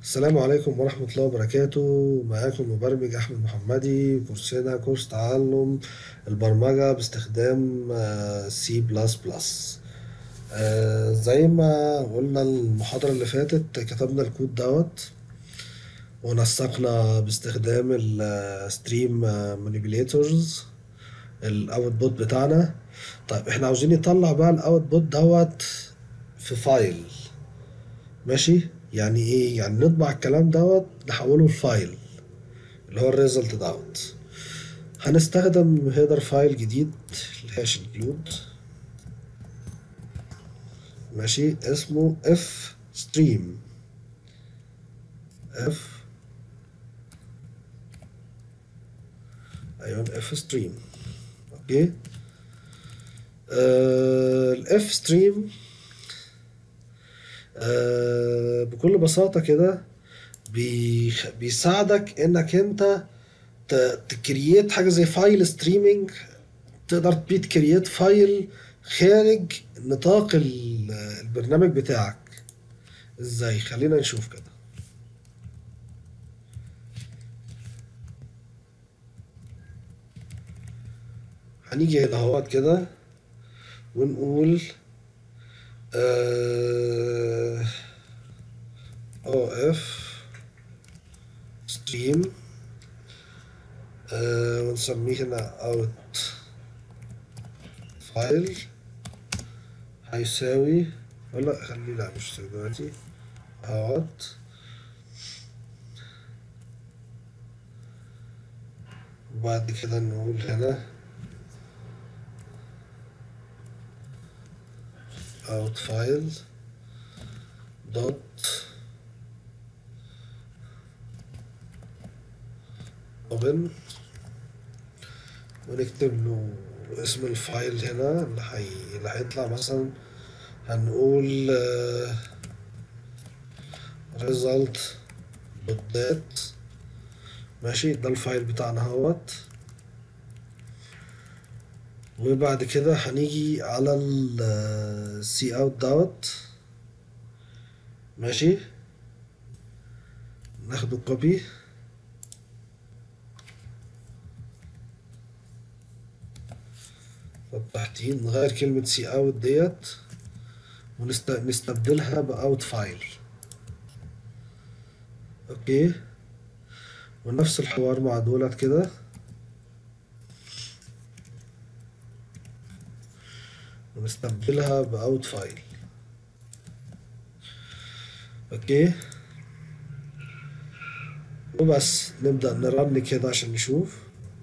السلام عليكم ورحمة الله وبركاته معاكم مبرمج أحمد محمدي كورسنا كورس تعلم البرمجة باستخدام سي بلس بلس زي ما قلنا المحاضرة اللي فاتت كتبنا الكود دوت ونسقنا باستخدام الستريم مانيبيليتورز الاوتبوت بتاعنا طيب احنا عاوزين نطلع بقى الاوتبوت دوت في فايل ماشي يعني ايه يعني نطبع الكلام دوت نحوله لفايل اللي هو الريزلت دوت هنستخدم هيدر فايل جديد الهاش انكلود ماشي اسمه اف ستريم اف ايوه اف ستريم اوكي الاف ستريم آه بكل بساطة كده بيخ- بيساعدك انك انت ت- تكريت حاجة زي فايل ستريمينج تقدر تبيت كريت فايل خارج نطاق ال- البرنامج بتاعك ازاي خلينا نشوف كده هنيجي هنا اهوت كده ونقول او اف ستريم ونسميه هنا اوت فايل هيساوي ولا خليه لا مش دلوقتي اوت وبعد كده نقول هنا out file dot open ونكتب له اسم الفايل هنا اللي حي... اللي هيطلع مثلا هنقول آه، result dot dat ماشي ده الفايل بتاعنا اهوت وبعد كده هنيجي على ال سي اوت دوت ماشي ناخده كوبي طب تحتيه نغير كلمة سي اوت ديت ونستبدلها باوت فايل اوكي ونفس الحوار مع دولت كده ونستبدلها باوت فايل اوكي وبس نبدأ نرن كده عشان نشوف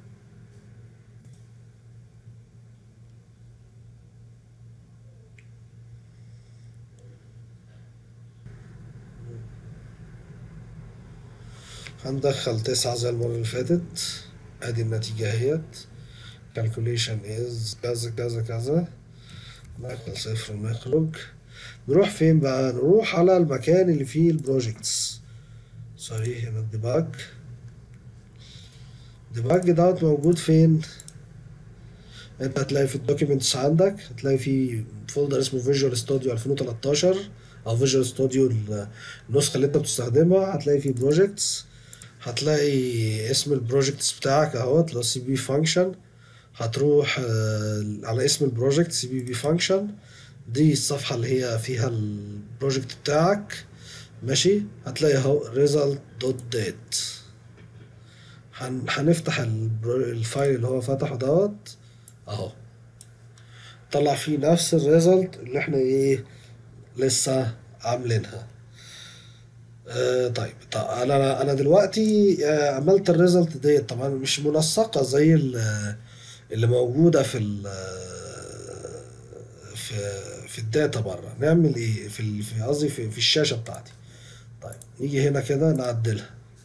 هندخل تسعة زي المرة اللي فاتت ادي النتيجة اهيت calculation is كذا كذا كذا ندخل صفر ونخرج نروح فين بقى نروح على المكان اللي فيه البروجيكتس سوري هنا الديباج الديباج دوت موجود فين انت هتلاقي في الدوكيومنتس عندك هتلاقي في فولدر اسمه فيجوال ستوديو 2013 او فيجوال ستوديو النسخه اللي انت بتستخدمها هتلاقي فيه بروجيكتس هتلاقي اسم البروجيكتس بتاعك اهوت اللي هو سي بي فانكشن هتروح آه، على اسم البروجكت سي بي بي فانكشن دي الصفحة اللي هي فيها البروجكت بتاعك ماشي هتلاقي اهو result dot date هن... هنفتح البرو... الفايل اللي هو فتحه دوت اهو طلع فيه نفس الريزلت اللي احنا ايه لسه عاملينها آه طيب طيب انا انا دلوقتي آه عملت الريزلت ديت طبعا مش منسقة زي ال- اللي موجودة في ال في في الداتا بره نعمل ايه في ال- في قصدي في, في الشاشة بتاعتي طيب نيجي هنا كده نعدلها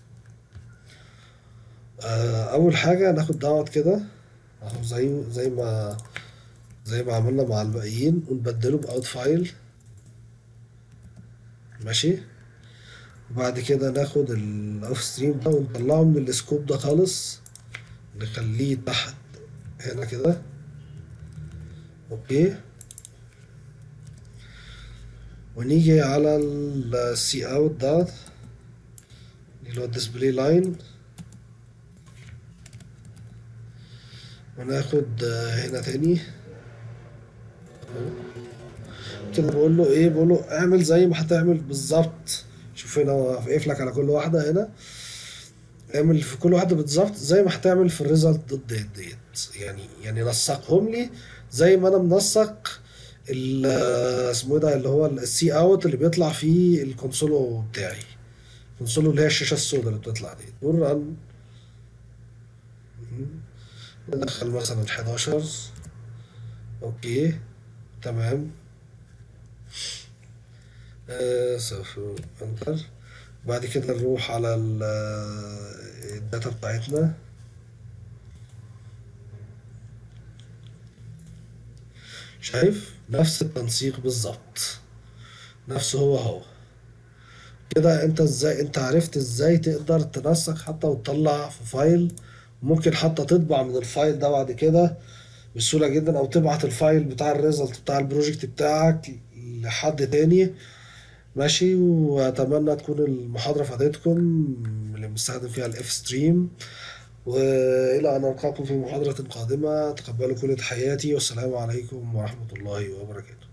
آه اول حاجة ناخد دوت كده اهو زي زي ما زي ما عملنا مع الباقيين ونبدله باوت فايل ماشي وبعد كده ناخد الاوف ستريم ده ونطلعه من السكوب ده خالص نخليه تحت هنا كده اوكي ونيجي على السي اوت ده اللي هو الديسبلاي لاين وناخد آه، هنا تاني كده بقول له ايه بقول له اعمل زي ما هتعمل بالظبط شوف هنا هو واقف لك على كل واحده هنا اعمل في كل واحده بالظبط زي ما هتعمل في الريزلت دوت ديت ديت يعني يعني نسقهم لي زي ما انا منسق ال- آه، اسمه ايه ده اللي هو السي اوت اللي بيطلع فيه الكونسولو بتاعي الكونسولو اللي هي الشاشه السوداء اللي بتطلع دي دول رن ندخل مثلا 11 اوكي تمام آه صفر انتر بعد كده نروح على ال- آه، الداتا بتاعتنا شايف نفس التنسيق بالظبط نفسه هو هو كده انت ازاي انت عرفت ازاي تقدر تنسق حتى وتطلع في فايل ممكن حتى تطبع من الفايل ده بعد كده بسهولة جدا او تبعت الفايل بتاع الريزلت بتاع البروجكت بتاعك لحد تاني ماشي واتمنى تكون المحاضرة فادتكم اللي بنستخدم فيها الاف ستريم والى ان القاكم في محاضرة قادمة تقبلوا كل تحياتي والسلام عليكم ورحمة الله وبركاته